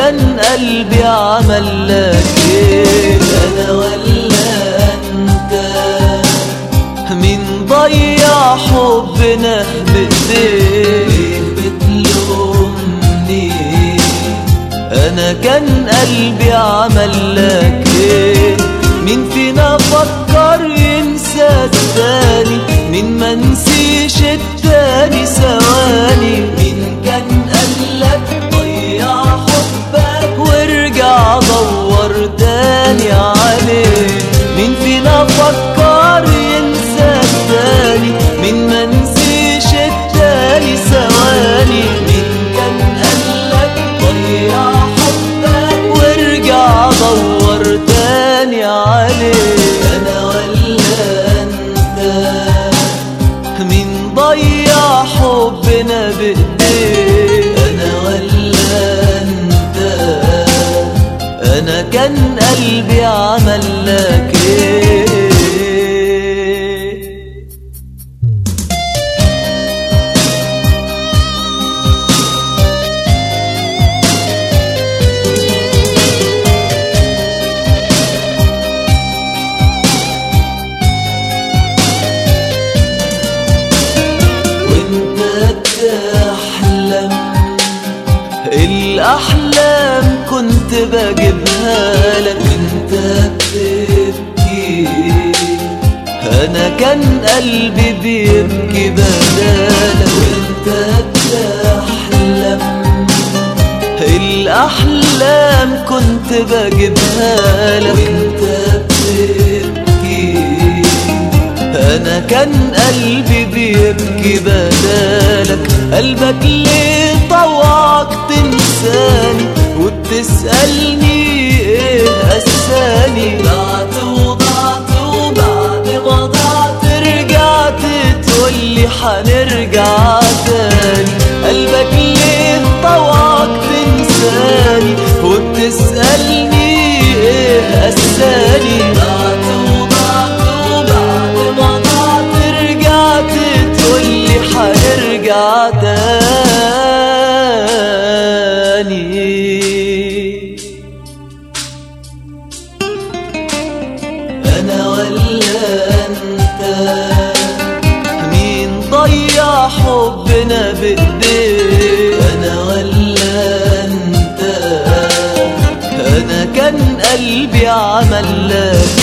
كان قلبي عمل لك ايه انا ولا انت مين ضيع حبنا بايديه بتلومني انا كان قلبي عمل لك ايه مين فينا فكر ينسى التاني مين ما نسيش التاني ثواني مين كان قالك ضيع حبك وارجع دور تاني عليه مين فينا فكر ينسى التاني مين ما نسيش التاني ثواني مين كان قالك ضيع حبك وارجع دور تاني عليه انا ولا انت مين ضيع حبنا بايديه انا ولا انت انا كان قلبي عمل لك ايه وانت بتحلم الاحلام كنت بجيبها لك وانت بتبكي انا كان قلبي بيبكي بدالك وانت بتحلم الاحلام كنت بجيبها لك وانت بتبكي انا كان قلبي بيبكي بدالك قلبك ليه طوعك تنساني وبتسألني ايه قساني ضعت وضعت وبعد ما ضعت رجعت تقولي حنرجع تاني قلبك ليه طوعك تنساني وبتسألني ايه قساني ضعت وضعت وبعد ما ضعت رجعت تقولي حنرجع تاني انا ولا انت مين ضيع حبنا بايديه انا ولا انت انا كان قلبي عمل لك